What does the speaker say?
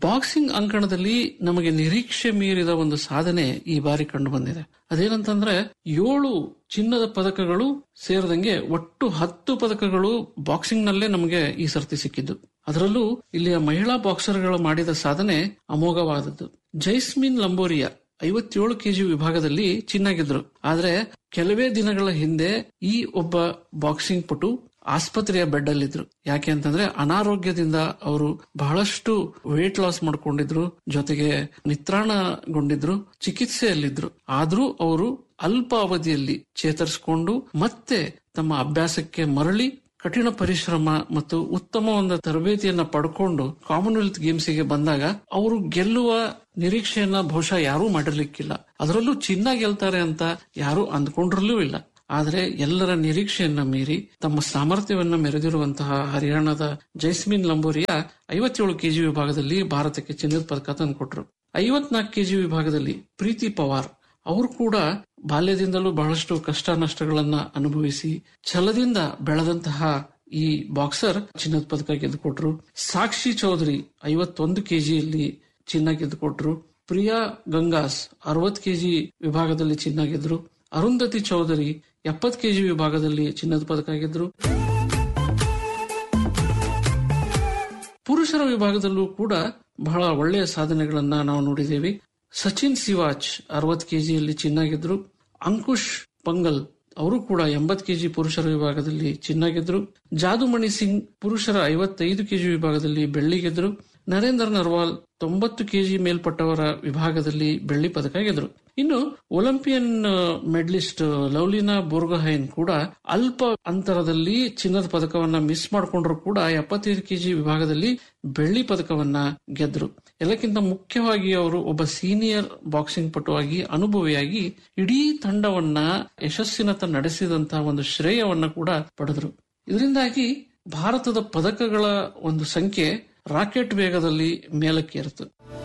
boxing ಅಂಕಣದಲ್ಲಿ ನಮಗೆ ನಿರೀಕ್ಷೆ ಮೀರಿದ ಒಂದು ಸಾಧನೆ ಈ ಬಾರಿ ಕಂಡು ಬಂದಿದೆ ಅದೇನಂತಂದ್ರೆ ಏಳು ಚಿನ್ನದ ಪದಕಗಳು ಸೇರಿದಂಗೆ ಒಟ್ಟು ಹತ್ತು ಪದಕಗಳು ಬಾಕ್ಸಿಂಗ್ ನಲ್ಲೇ ನಮಗೆ ಈ ಸರ್ತಿ ಸಿಕ್ಕಿದ್ದು ಅದರಲ್ಲೂ ಇಲ್ಲಿಯ ಮಹಿಳಾ ಬಾಕ್ಸರ್ಗಳು ಮಾಡಿದ ಸಾಧನೆ ಅಮೋಘವಾದದ್ದು ಜೈಸ್ಮಿನ್ ಲಂಬೋರಿಯಾ ಐವತ್ತೇಳು ಕೆಜಿ ವಿಭಾಗದಲ್ಲಿ ಚಿನ್ನ ಗೆದ್ರು ಆದ್ರೆ ಕೆಲವೇ ದಿನಗಳ ಹಿಂದೆ ಈ ಒಬ್ಬ ಬಾಕ್ಸಿಂಗ್ ಪಟು ಆಸ್ಪತ್ರೆಯ ಬೆಡ್ ಅಲ್ಲಿದ್ರು ಯಾಕೆ ಅಂತಂದ್ರೆ ಅನಾರೋಗ್ಯದಿಂದ ಅವರು ಬಹಳಷ್ಟು ವೇಟ್ ಲಾಸ್ ಮಾಡ್ಕೊಂಡಿದ್ರು ಜೊತೆಗೆ ನಿತ್ರಾಣಗೊಂಡಿದ್ರು ಚಿಕಿತ್ಸೆಯಲ್ಲಿದ್ರು ಆದ್ರೂ ಅವರು ಅಲ್ಪ ಅವಧಿಯಲ್ಲಿ ಚೇತರಿಸಿಕೊಂಡು ಮತ್ತೆ ತಮ್ಮ ಅಭ್ಯಾಸಕ್ಕೆ ಮರಳಿ ಕಠಿಣ ಪರಿಶ್ರಮ ಮತ್ತು ಉತ್ತಮ ಒಂದು ತರಬೇತಿಯನ್ನ ಪಡ್ಕೊಂಡು ಕಾಮನ್ವೆಲ್ತ್ ಗೇಮ್ಸ್ಗೆ ಬಂದಾಗ ಅವರು ಗೆಲ್ಲುವ ನಿರೀಕ್ಷೆಯನ್ನ ಬಹುಶಃ ಯಾರೂ ಮಾಡಿರ್ಲಿಕ್ಕಿಲ್ಲ ಅದರಲ್ಲೂ ಚಿನ್ನ ಗೆಲ್ತಾರೆ ಅಂತ ಯಾರು ಅಂದ್ಕೊಂಡಿರಲೂ ಇಲ್ಲ ಆದರೆ ಎಲ್ಲರ ನಿರೀಕ್ಷೆಯನ್ನ ಮೀರಿ ತಮ್ಮ ಸಾಮರ್ಥ್ಯವನ್ನ ಮೆರೆದಿರುವಂತಹ ಹರಿಯಾಣದ ಜೈಸ್ಮಿನ್ ಲಂಬೋರಿಯಾ ಐವತ್ತೇಳು ಕೆಜಿ ವಿಭಾಗದಲ್ಲಿ ಭಾರತಕ್ಕೆ ಚಿನ್ನದ ಪದಕ ತಂದುಕೊಟ್ರು ಐವತ್ನಾಲ್ಕು ಕೆಜಿ ವಿಭಾಗದಲ್ಲಿ ಪ್ರೀತಿ ಪವಾರ್ ಅವರು ಕೂಡ ಬಾಲ್ಯದಿಂದಲೂ ಬಹಳಷ್ಟು ಕಷ್ಟ ನಷ್ಟಗಳನ್ನ ಅನುಭವಿಸಿ ಛಲದಿಂದ ಬೆಳೆದಂತಹ ಈ ಬಾಕ್ಸರ್ ಚಿನ್ನದ ಪದಕ ಗೆದ್ದುಕೊಟ್ರು ಸಾಕ್ಷಿ ಚೌಧರಿ ಐವತ್ತೊಂದು ಕೆಜಿಯಲ್ಲಿ ಚಿನ್ನ ಗೆದ್ದುಕೊಟ್ರು ಪ್ರಿಯಾ ಗಂಗಾಸ್ ಅರವತ್ ಕೆಜಿ ವಿಭಾಗದಲ್ಲಿ ಚಿನ್ನ ಗೆದ್ರು ಅರುಂಧತಿ ಚೌಧರಿ ಎಪ್ಪತ್ ಕೆಜಿ ವಿಭಾಗದಲ್ಲಿ ಚಿನ್ನದ ಪದಕ ಗೆದ್ರು ಪುರುಷರ ವಿಭಾಗದಲ್ಲೂ ಕೂಡ ಬಹಳ ಒಳ್ಳೆಯ ಸಾಧನೆಗಳನ್ನ ನಾವು ನೋಡಿದ್ದೇವೆ ಸಚಿನ್ ಸಿವಾಚ್ ಅರವತ್ ಕೆಜಿಯಲ್ಲಿ ಚಿನ್ನ ಗೆದ್ರು ಅಂಕುಶ್ ಪಂಗಲ್ ಅವರು ಕೂಡ ಎಂಬತ್ ಕೆಜಿ ಪುರುಷರ ವಿಭಾಗದಲ್ಲಿ ಚಿನ್ನ ಗೆದ್ರು ಜಾದುಮಣಿ ಸಿಂಗ್ ಪುರುಷರ ಐವತ್ತೈದು ಕೆಜಿ ವಿಭಾಗದಲ್ಲಿ ಬೆಳ್ಳಿ ಗೆದ್ರು ನರೇಂದ್ರ ನರ್ವಾಲ್ ತೊಂಬತ್ತು ಕೆಜಿ ಮೇಲ್ಪಟ್ಟವರ ವಿಭಾಗದಲ್ಲಿ ಬೆಳ್ಳಿ ಪದಕ ಗೆದ್ರು ಇನ್ನು ಒಲಿಂಪಿಯನ್ ಮೆಡಲಿಸ್ಟ್ ಲವ್ಲಿನಾ ಬೋರ್ಗಹೈನ್ ಕೂಡ ಅಲ್ಪ ಅಂತರದಲ್ಲಿ ಚಿನ್ನದ ಪದಕವನ್ನ ಮಿಸ್ ಮಾಡಿಕೊಂಡ್ರು ಕೂಡ ಎಪ್ಪತ್ತೈದು ಕೆಜಿ ವಿಭಾಗದಲ್ಲಿ ಬೆಳ್ಳಿ ಪದಕವನ್ನ ಗೆದ್ರು ಎಲ್ಲಕ್ಕಿಂತ ಮುಖ್ಯವಾಗಿ ಅವರು ಒಬ್ಬ ಸೀನಿಯರ್ ಬಾಕ್ಸಿಂಗ್ ಪಟುವಾಗಿ ಅನುಭವಿಯಾಗಿ ಇಡೀ ತಂಡವನ್ನ ಯಶಸ್ಸಿನತ್ತ ನಡೆಸಿದಂತಹ ಒಂದು ಶ್ರೇಯವನ್ನ ಕೂಡ ಪಡೆದ್ರು ಇದರಿಂದಾಗಿ ಭಾರತದ ಪದಕಗಳ ಒಂದು ಸಂಖ್ಯೆ ರಾಕೆಟ್ ವೇಗದಲ್ಲಿ ಮೇಲಕ್ಕೇರಿತು